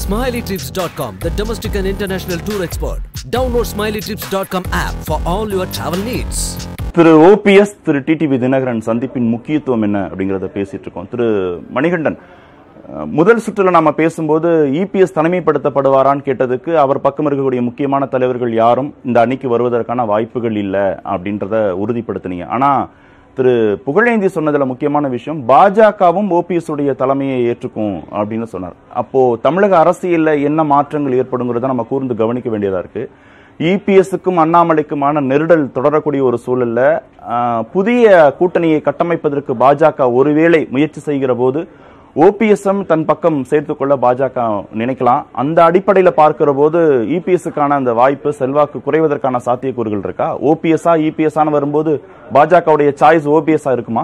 SmileyTrips.com, the domestic and international tour expert. Download SmileyTrips.com app for all your travel needs. Thiru OPS Thiru TTV Dhinakaran சந்திப்பின் முக்கியத்துவம் என்ன அப்படிங்கறத பேசிட்டு இருக்கோம் திரு மணிகண்டன் அஹ், முதல் சுற்றுல நாம பேசும்போது இபிஎஸ் தனிமைப்படுத்தப்படுவாரான்னு கேட்டதுக்கு அவர் பக்கம் இருக்கக்கூடிய முக்கியமான தலைவர்கள் யாரும் இந்த அணிக்கு வருவதற்கான வாய்ப்புகள் இல்லை அப்படின்றத உறுதிப்படுத்தினீங்க ஆனா திரு புகழேந்தி சொன்னதுல முக்கியமான விஷயம் பாஜகவும் ஓபிஎஸ் உடைய தலைமையை ஏற்றுக்கும் அப்படின்னு சொன்னார் அப்போ தமிழக அரசியல்ல என்ன மாற்றங்கள் ஏற்படுங்கிறத நம்ம கூர்ந்து கவனிக்க வேண்டியதா இருக்கு இபிஎஸ்க்கும் அண்ணாமலைக்குமான நெருடல் தொடரக்கூடிய ஒரு சூழல்ல ஆஹ், புதிய கூட்டணியை கட்டமைப்பதற்கு பாஜக ஒருவேளை முயற்சி செய்கிற போது ஓபிஎஸ்எம் தன் பக்கம் சேர்த்துக்கொள்ள பாஜக நினைக்கலாம் அந்த அடிப்படையில பார்க்கிற போது இபிஎஸ்க்கான அந்த வாய்ப்பு செல்வாக்கு குறைவதற்கான சாத்தியக்கூறுகள் இருக்கா ஓபிஎஸ்ஆ இபிஎஸ்ஆன்னு வரும்போது பாஜகவுடைய சாய்ஸ் ஓபிஎஸ்ஆ இருக்குமா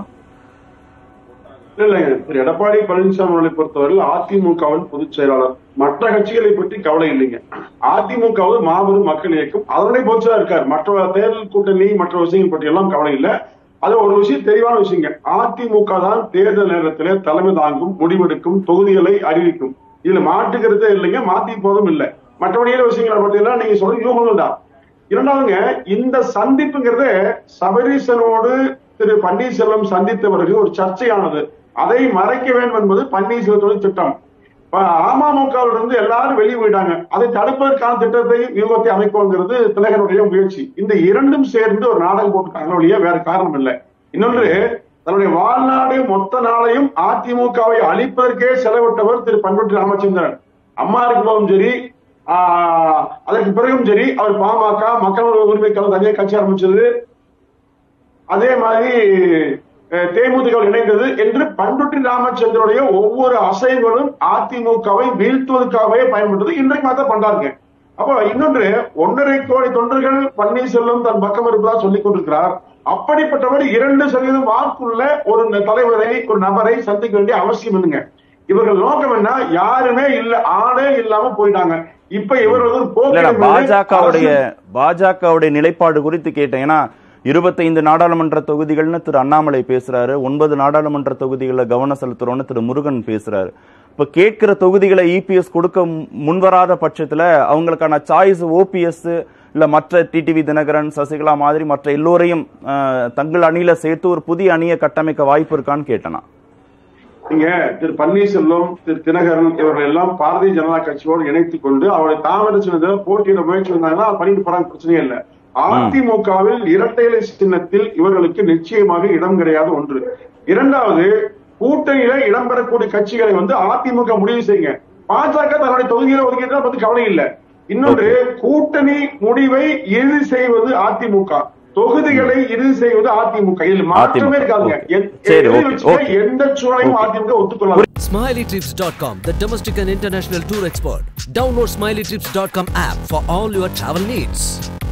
இல்ல இல்லைங்க திரு எடப்பாடி பழனிசாமி அவர்களை பொறுத்தவரையில் அதிமுகவின் பொதுச் செயலாளர் மற்ற கட்சிகளை பற்றி கவலை இல்லைங்க அதிமுக வது மாபெரும் மக்கள் இயக்கம் அதனுடைய பொதுச் செயலாளர் இருக்கார் மற்ற தேர்தல் கூட்டணி மற்ற விஷயங்கள் பற்றி எல்லாம் கவலை இல்லை அது ஒரு விஷயம் தெளிவான விஷயங்க அதிமுக தான் தேர்தல் நேரத்திலே தலைமை தாங்கும் முடிவெடுக்கும் தொகுதிகளை அறிவிக்கும் இதுல மாற்றுக்கிறதே இல்லைங்க மாத்தி போதும் இல்லை மற்றபடியான விஷயங்களை பற்றியெல்லாம் நீங்க சொல்ற யூகங்கள் தான் இரண்டாவதுங்க இந்த சந்திப்புங்கிறது சபரீசனோடு திரு பன்னீர்செல்வம் சந்தித்த பிறகு ஒரு சர்ச்சையானது அதை மறைக்க வேண்டும் என்பது பன்னீர்செல்வத்தோட திட்டம் இப்ப அமமுகவிலிருந்து எல்லாரும் வெளியே போயிட்டாங்க அதை தடுப்பதற்கான திட்டத்தை வியூகத்தை அமைப்போங்கிறது திலகனுடைய முயற்சி இந்த இரண்டும் சேர்ந்து ஒரு நாடகம் போட்டுருக்காங்க ஒழிய வேற காரணம் இல்லை இன்னொன்று தன்னுடைய வாழ்நாடு மொத்த நாளையும் அதிமுகவை அழிப்பதற்கே செலவிட்டவர் திரு பண்புட்டி ராமச்சந்திரன் அம்மா இருக்கும்போதும் சரி ஆஹ், அதற்கு பிறகும் சரி அவர் பாமக மக்கள் உரிமை கழகம் தனியாக கட்சி ஆரம்பிச்சது அதே மாதிரி அஹ், தேமுதிக இணைந்தது என்று பண்ருட்டி ராமச்சந்திரனுடைய ஒவ்வொரு அசைவுகளும் அதிமுகவை வீழ்த்துவதற்காகவே பயன்பட்டது இன்றைக்கு மாத்த பண்றாங்க அப்போ இன்னொன்று ஒன்றரை கோடி தொண்டர்கள் பன்னீர்செல்வம் தன் பக்கம் இருப்பதா சொல்லிக் கொண்டிருக்கிறார் அப்படிப்பட்டவர் இரண்டு சதவீதம் வாக்குள்ள ஒரு ந- தலைவரை ஒரு நபரை சந்திக்க வேண்டிய அவசியம் இல்லைங்க இவர்கள் நோக்கம் என்ன யாருமே இல்ல ஆளே இல்லாம போயிட்டாங்க இப்ப இவர் வந்து ஒரு இல்ல போக்கு பாஜகவுடைய பாஜகவுடைய நிலைப்பாடு குறித்து கேட்டேன் ஏன்னா இருபத்தைந்து நாடாளுமன்ற தொகுதிகள்னு திரு அண்ணாமலை பேசுறாரு ஒன்பது நாடாளுமன்ற தொகுதிகளில் கவனம் செலுத்துறோம்னு திரு முருகன் பேசுறாரு இப்ப கேட்கிற தொகுதிகளை இபிஎஸ் கொடுக்க மு- முன்வராத பட்சத்துல அவங்களுக்கான சாய்ஸ் ஓபிஎஸ் இல்ல மற்ற டிடிவி தினகரன் சசிகலா மாதிரி மற்ற எல்லோரையும் அஹ், தங்கள் அணியில சேர்த்து ஒரு புதிய அணியை கட்டமைக்க வாய்ப்பு இருக்கான்னு கேட்டேனா நீங்க திரு பன்னீர்செல்வம் திரு தினகரன் இவர்கள் எல்லாம் பாரதிய ஜனதா கட்சியோடு இணைத்துக் கொண்டு அவருடைய தாமரை சின்னத்தில் போட்டியிட முயற்சி வந்தாங்கன்னா அது பண்ணிட்டு போறாங்க பிரச்சனையே இல்ல அதிமுகவில் இரட்டை இலை சின்னத்தில் இவர்களுக்கு நிச்சயமாக இடம் கிடையாது ஒன்று இரண்டாவது கூட்டணியில இடம்பெறக்கூடிய கட்சிகளை வந்து அதிமுக முடிவு செய்யுங்க பாஜக தன்னுடைய தொகுதியில ஒதுக்கிட்டு பத்தி கவலை இல்ல இன்னொன்று கூட்டணி முடிவை இறுதி செய்வது அதிமுக தொகுதிகளை இறுதி செய்வது அதிமுக இதில் மாற்றமே இருக்காதுங்க Okay. எந்த- சரி, எழுதி okay, வச்சுக்க, okay. எந்த சூழலையும் AIADMK ஒத்துக்கொள்ளாது SmileyTrips.com, the domestic and international tour expert. Download SmileyTrips.com app for all your travel needs.